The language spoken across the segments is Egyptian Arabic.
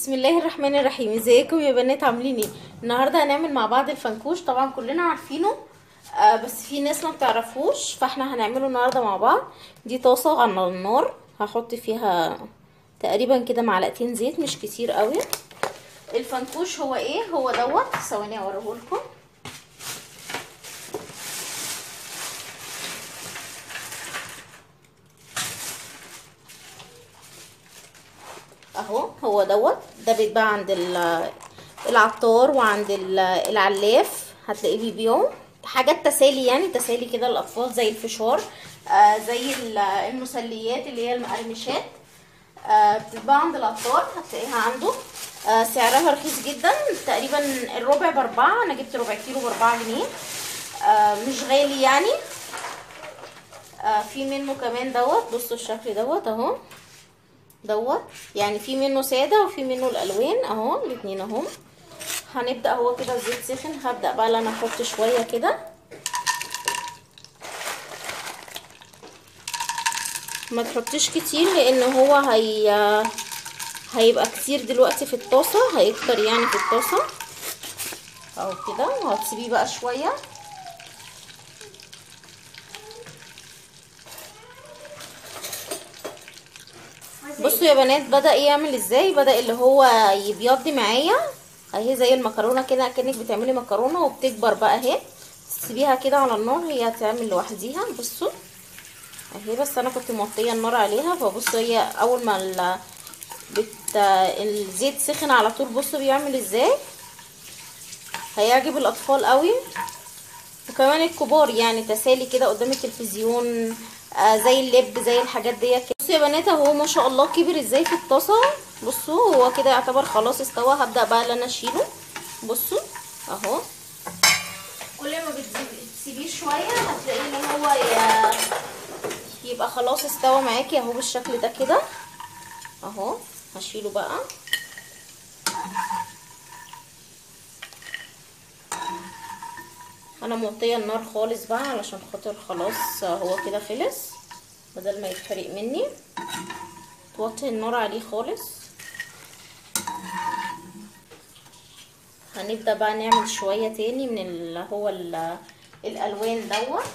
بسم الله الرحمن الرحيم ازيكم يا بنات عاملين ايه النهارده هنعمل مع بعض الفنكوش طبعا كلنا عارفينه آه بس في ناس ما بتعرفوش فاحنا هنعمله النهارده مع بعض دي طاسه على النار هحط فيها تقريبا كده معلقتين زيت مش كتير قوي الفنكوش هو ايه هو دوت ثواني اوريهولكم اهو هو دوت ده بيتباع عند العطار وعند العلاف هتلاقيه بيبيعوا حاجات تسالي يعني تسالي كده للاطفال زي الفشار آه زي المسليات اللي هي المقرمشات آه بتتباع عند العطار هتلاقيها عنده آه سعرها رخيص جدا تقريبا الربع باربعة انا جبت ربع كيلو باربعة جنيه آه مش غالي يعني آه في منه كمان دوت بصوا الشكل دوت اهو دوت يعني في منه ساده وفي منه الالوان اهو الاثنين اهو هنبدا هو كده الزيت سخن هبدا بقى انا احط شويه كده ما تحطيش كتير لان هو هي هيبقى كتير دلوقتي في الطاسه هيكتر يعني في الطاسه اهو كده وهتسيبيه بقى شويه بصوا يا بنات بدا يعمل ازاي بدا اللي هو يبيض معايا اهي زي المكرونه كده كانك بتعملي مكرونه وبتكبر بقى اهي تسيبيها كده على النار هي هتعمل لوحديها بصوا اهي بس انا كنت موطيه النار عليها فبصوا هي اول ما ال... بت... الزيت سخن على طول بصوا بيعمل ازاي هيعجب الاطفال قوي وكمان الكبار يعني تسالي كده قدام التلفزيون آه زي اللب زي الحاجات ديت بصوا يا بنات اهو ما شاء الله كبر ازاي في الطاسه بصوا هو كده يعتبر خلاص استوى هبدا بقى ان انا اشيله بصوا اهو كل ما بتسيبيه شويه هتلاقيه ان هو يبقى خلاص استوى معاكي اهو بالشكل ده كده اهو هشيله بقى انا موطيه النار خالص بقى علشان خاطر خلاص هو كده خلص بدل ما يتحرق مني توطي النار عليه خالص هنبدا بقى نعمل شويه تاني من اللي هو الالوان دوت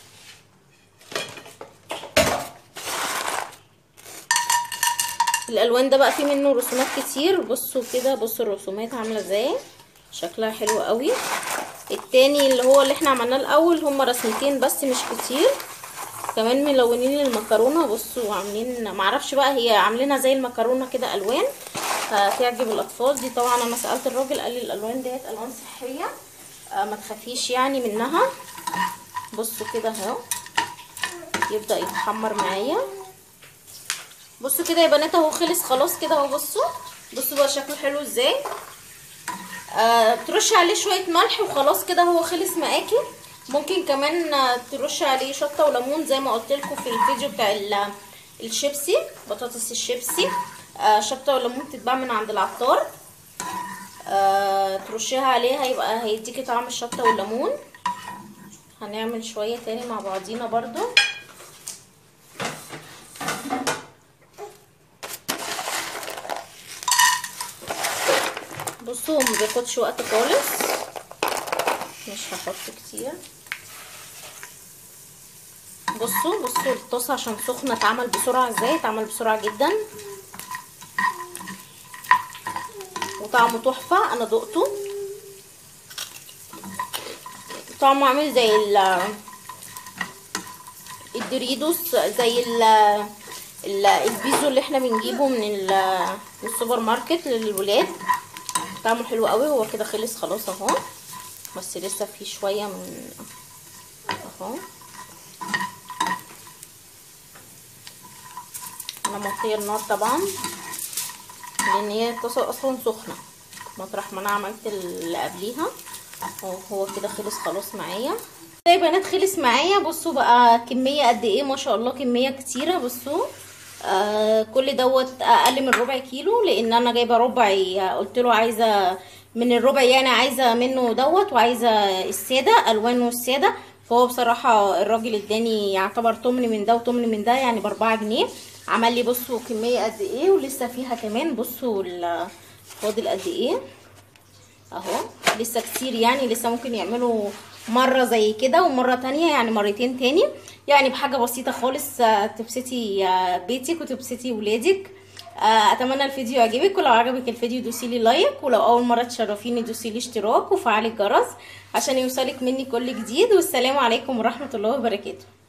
الالوان ده بقى فيه منه رسومات كتير بصوا كده بصوا الرسومات عامله ازاي شكلها حلو قوي التاني اللي هو اللي احنا عملناه الاول هما رسمتين بس مش كتير كمان ملونين المكرونه بصوا عاملين معرفش بقى هي عاملينها زي المكرونه كده الوان هتعجب الاطفال دي طبعا انا سالت الراجل قال لي الالوان ديت الوان صحيه آه ما تخافيش يعني منها بصوا كده اهو يبدا يتحمر معايا بصوا كده يا بنات اهو خلص خلاص كده اهو بصوا بصوا بقى شكله حلو ازاي آه ترشي عليه شويه ملح وخلاص كده هو خلص معاكي ممكن كمان ترشي عليه شطه وليمون زي ما قلت لكم في الفيديو بتاع الشيبسي بطاطس الشيبسي آه شطه وليمون تتباع من عند العطار آه ترشيها عليه هيبقى هيديكي طعم الشطه والليمون هنعمل شويه تاني مع بعضينا برضو بصوا هو مبياخدش وقت خالص مش هحط كتير بصوا بصوا الطاسه عشان سخنه اتعمل بسرعه ازاي اتعمل بسرعه جدا وطعمه تحفه انا دقته طعمه عامل زي ال الدوريدوس زي ال البيزو اللي احنا بنجيبه من السوبر ماركت للولاد طعمه حلو قوي هو كده خلص خلاص اهو بس لسه في شويه من اهو انا موطيه النار طبعا لان هي الطاسه اصلا سخنه مطرح ما انا عملت اللي قبليها اهو هو كده خلص خلاص معايا زي بنات خلص معايا بصوا بقى كميه قد ايه ما شاء الله كميه كتيره بصوا آه كل دوت اقل من ربع كيلو لان انا جايبه ربع قلت له عايزه من الربع يعني عايزه منه دوت وعايزه الساده الوانه الساده فهو بصراحه الراجل اداني يعتبر تمن من ده وتمن من ده يعني باربعة جنيه عمل لي بصوا كميه قد ايه ولسه فيها كمان بصوا فاضل قد ايه اهو لسه كتير يعني لسه ممكن يعملوا مرة زي كده ومرة تانية يعني مرتين تاني يعني بحاجة بسيطة خالص تبسطي بيتك وتبسطي ولادك اتمنى الفيديو يعجبك ولو عجبك الفيديو دوسي لي لايك ولو اول مره تشرفيني دوسي لي اشتراك وفعلي الجرس عشان يوصلك مني كل جديد والسلام عليكم ورحمه الله وبركاته